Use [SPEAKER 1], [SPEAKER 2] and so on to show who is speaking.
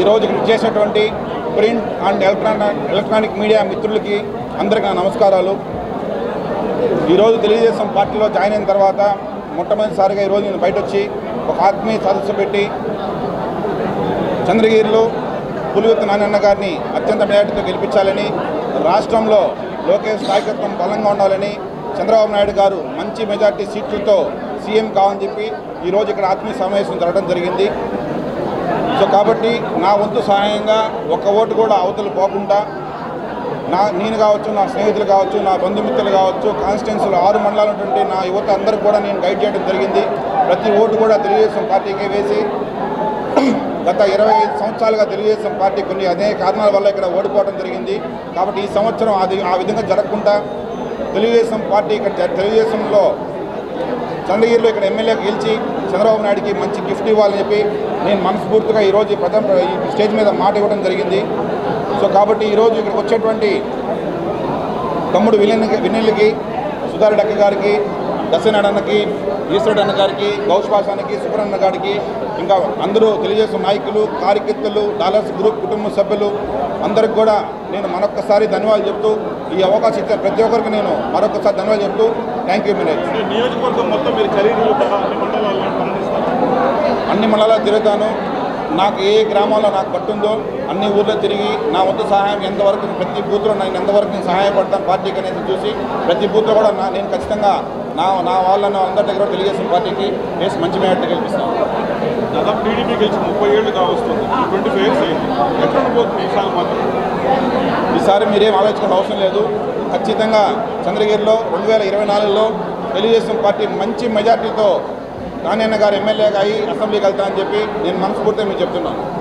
[SPEAKER 1] ఈరోజు ఇక్కడ చేసినటువంటి print and electronic electronic media మిత్రులకి అందరికీ నా నమస్కారాలు ఈరోజు తెలుగుదేశం పార్టీలో జాయిన్ అయిన తర్వాత మొట్టమొదటిసారిగా ఈరోజు నేను బయట వచ్చి ఒక ఆత్మీయ సదస్సు పెట్టి చంద్రగిరిలో పులివెత్తు నారాయణ గారిని అత్యంత మెజార్టీతో గెలిపించాలని రాష్ట్రంలో లోకేష్ నాయకత్వం బలంగా ఉండాలని చంద్రబాబు నాయుడు గారు మంచి మెజార్టీ సీట్లతో సీఎం కావాలని చెప్పి ఈరోజు ఇక్కడ ఆత్మీయ సమావేశం జరగడం జరిగింది సో కాబట్టి నా వంతు సహాయంగా ఒక్క ఓటు కూడా అవతలు పోకుండా నా నేను కావచ్చు నా స్నేహితులు కావచ్చు నా బంధుమిత్రులు కావచ్చు కాన్స్టిట్యున్సీలో ఆరు మండలాలు ఉన్నటువంటి నా యువత అందరికి కూడా నేను గైడ్ చేయడం జరిగింది ప్రతి ఓటు కూడా తెలుగుదేశం పార్టీకే వేసి గత ఇరవై ఐదు సంవత్సరాలుగా తెలుగుదేశం పార్టీ కొన్ని అనేక కారణాల వల్ల ఇక్కడ ఓడిపోవడం జరిగింది కాబట్టి ఈ సంవత్సరం అది ఆ విధంగా జరగకుండా తెలుగుదేశం పార్టీ ఇక్కడ జ- తెలుగుదేశంలో చంద్రగిరిలో ఇక్కడ ఎమ్మెల్యే గెలిచి చంద్రబాబు నాయుడికి మంచి గిఫ్ట్ ఇవ్వాలని చెప్పి నేను మనస్ఫూర్తిగా ఈరోజు ఈ ప్రథమ ఈ స్టేజ్ మీద మాట ఇవ్వడం జరిగింది సో కాబట్టి ఈరోజు ఇక్కడికి వచ్చేటువంటి తమ్ముడు వినయ్ వినయ్లకి సుధారెడ్డి అక్క గారికి దశనాడు అన్నకి ఈశ్వరుడు అన్న గారికి గౌష్పాసానికి సుబ్రహ్మణ్య గారికి ఇంకా అందరూ తెలుగుదేశం నాయకులు కార్యకర్తలు డాలర్స్ గ్రూప్ కుటుంబ సభ్యులు అందరికి కూడా నేను మరొకసారి ధన్యవాదాలు చెప్తూ ఈ అవకాశం ఇచ్చిన ప్రతి ఒక్కరికి నేను మరొకసారి ధన్యవాదాలు చెప్తూ థ్యాంక్ యూ మినేజ్
[SPEAKER 2] ఈ నియోజకవర్గం మొత్తం మీరు ఖరీదులు కూడా అన్ని మండలాల్లో పర్యటిస్తారు
[SPEAKER 1] అన్ని మండలాలు తిరుగుతాను నాకు ఏ గ్రామాల్లో నాకు పట్టుందో అన్ని ఊర్లో తిరిగి నా వంతు సహాయం ఎంతవరకు ప్రతి బూత్లో నేను ఎంతవరకు నేను సహాయపడతాను పార్టీకి అనేది చూసి ప్రతి బూత్లో కూడా నా నేను ఖచ్చితంగా నా నా వాళ్ళను అందరి దగ్గర తెలుగుదేశం పార్టీకి వేసి మంచి మేట గెలిపిస్తాను
[SPEAKER 2] దాదాపు టీడీపీ గెలిచి ముప్పై ఏళ్ళు కావస్తుంది ట్వంటీ ఫైవ్ ఇయర్స్ అయింది ఎక్కడ ఉండబోతుంది ఈసారి మాత్రం
[SPEAKER 1] ఈసారి మీరేం ఆలోచించాల్సిన అవసరం లేదు ఖచ్చితంగా చంద్రగిరిలో రెండు వేల ఇరవై నాలుగులో తెలుగుదేశం పార్టీ మంచి మెజార్టీతో నారాయణ గారు ఎమ్మెల్యేగా అయ్యి అసెంబ్లీకి వెళ్తానని చెప్పి నేను మనస్ఫూర్తిగా మీకు చెప్తున్నాను